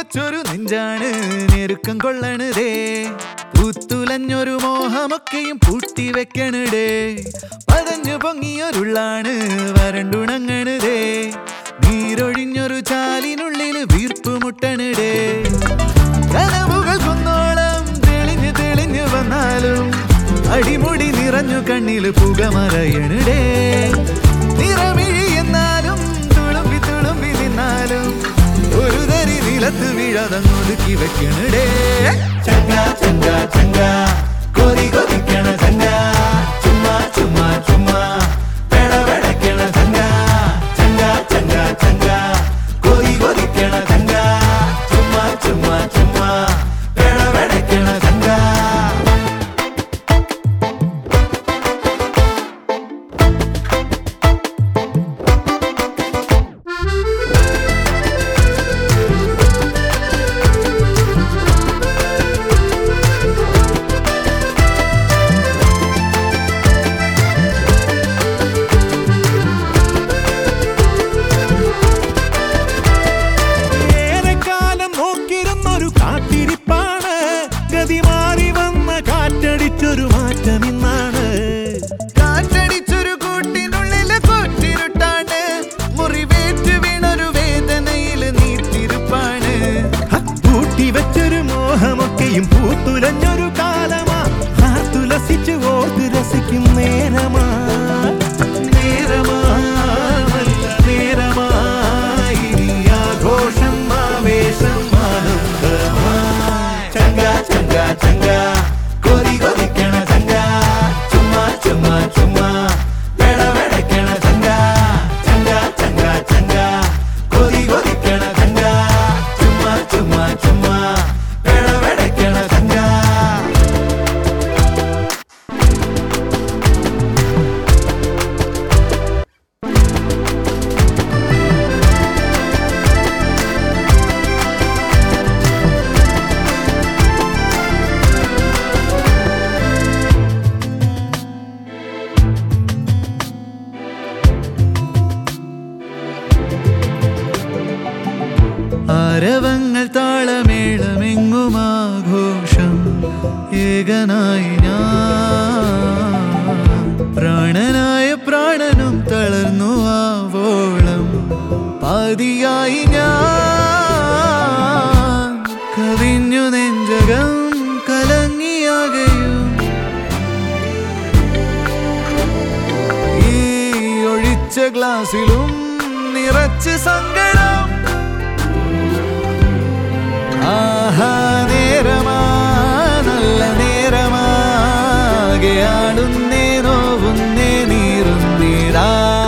വച്ചൊരു നെഞ്ചാണ് ഞെരുക്കം കൊള്ളണതേ പൂത്തുലഞ്ഞൊരു മോഹമൊക്കെയും പൂട്ടി വെക്കണടേ പതഞ്ഞു പൊങ്ങിയൊരുള്ളാണ് വരണ്ടുണങ്ങണതേ നീരൊഴിഞ്ഞൊരു ചാലിനുള്ളിൽ വീർപ്പ് മുട്ടണടേ കനവുകൾ കുന്നോളം തെളിഞ്ഞു തെളിഞ്ഞു വന്നാലും അടിമുടി നിറഞ്ഞു കണ്ണിൽ പുകമറയണടേ നിറമിഴി എന്നാലും തുളുമ്പി തുളുമ്പി നിന്നാലും ഒരു തരി നിലത്ത് വീഴതങ്ങൊതുക്കി വെക്കണടേ ചങ്ക ചങ്ക ചങ്ക കൊതി കൊതിക്കണ ചങ്ക ചുമ്മാ ചുമ്മാ ചുമ്മാ പെടപെടക്കണ ചങ്ക ചങ്ക ചങ്ക ചങ്ക കൊതി കൊതിക്കണ ചങ്ക ചുമ്മാ ചുമ്മാ ചുമ്മാ പെടപെടക്കണ ചങ്ക ഏറെക്കാലം നോക്കിരുന്നൊരു കാത്തിരിപ്പാണ് ഗതി മാറി വന്ന കാറ്റടിച്ചൊരു മാറ്റം ഇന്നാണ് കാറ്റടിച്ചൊരു കൂട്ടിനുള്ളില് കൊറ്റിരുട്ടാണ് മുറിവേറ്റ് വീണൊരു വേദനയിൽ നീറ്റിരുപ്പാണ് കൂട്ടി വെച്ചൊരു മോഹമൊക്കെയും പൂത്തുലഞ്ഞൊരു കാലമാ ആർത്തുലസിച്ച് ഓർത്ത് രസിക്കും നേരമാ നേരമാ നല്ല നേരമായി ഇനി ആഘോഷം ആവേശം ആനന്ദമായി ചങ്ക ചങ്ക ചങ്ക കൊതി കൊതിക്കണ ചങ്ക ചുമ്മാ ചുമ്മാ ചുമ്മാ വെടവെടക്കണ ചങ്ക ചങ്ക ചങ്ക ചങ്ക കൊതി കൊതിക്കണ ചങ്ക ചുമ്മാ ചുമ്മാ ചുമ്മാ വെടവെടക്കണ ചങ്ക ആരവങ്ങൾ താളമേളമെങ്ങും ആഘോഷം ഏകനായി ഞാൻ പ്രാണനായ പ്രാണനും തളർന്നു ആവോളം പാതിയായി ഞാൻ കവിഞ്ഞു നെഞ്ചകം കലങ്ങിയാകയും ഈ ഒഴിച്ച ഗ്ലാസ്സിലും നിറച്ച് സങ്കടം ആഹാ നേരമാ നല്ല നേരമാകെയാടുന്നേ നോവുന്നേ നീറുന്നീരാ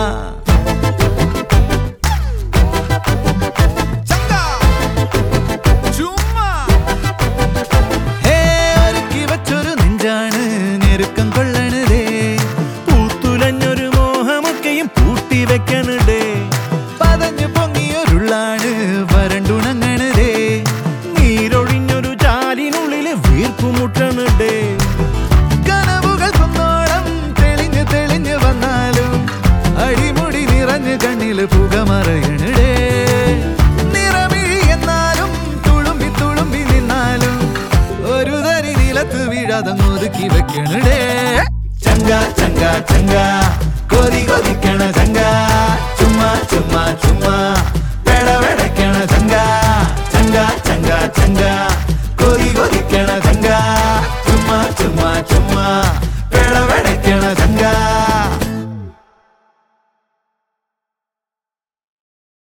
ഹേ, ഒരുക്കി വച്ചൊരു നെഞ്ചാണ് ഞെരുക്കം കൊള്ളണതേ പൂത്തുലഞ്ഞൊരു മോഹമൊക്കെയും പൂട്ടി വെക്കണടേ പതഞ്ഞു പൊങ്ങിയൊരുള്ളാണ് വരണ്ടുണങ്ങണതേ നീരൊഴിഞ്ഞൊരു ചാലിനുള്ളില് വീർപ്പുമുട്ടണടേ കനവുകൾ കുന്നോളം തെളിഞ്ഞു തെളിഞ്ഞു വന്നാലും അടിമുടി നിറഞ്ഞു കണ്ണില് പുകമറയണടേ നിറമിഴി എന്നാലും തുളുമ്പി തുളുമ്പി നിന്നാലും ഒരു തരി നിലത്ത് വീഴാതങ്ങൊതുക്കി വെക്കണടേ ചങ്ക ചങ്ക ചങ്ക കൊതി കൊതിക്കണ ചങ്ക ചുമ്മാ ചുമ്മാ ചുമ്മാ പെടവെടക്കണ ചങ്ക ചങ്ക ചങ്ക ചങ്ക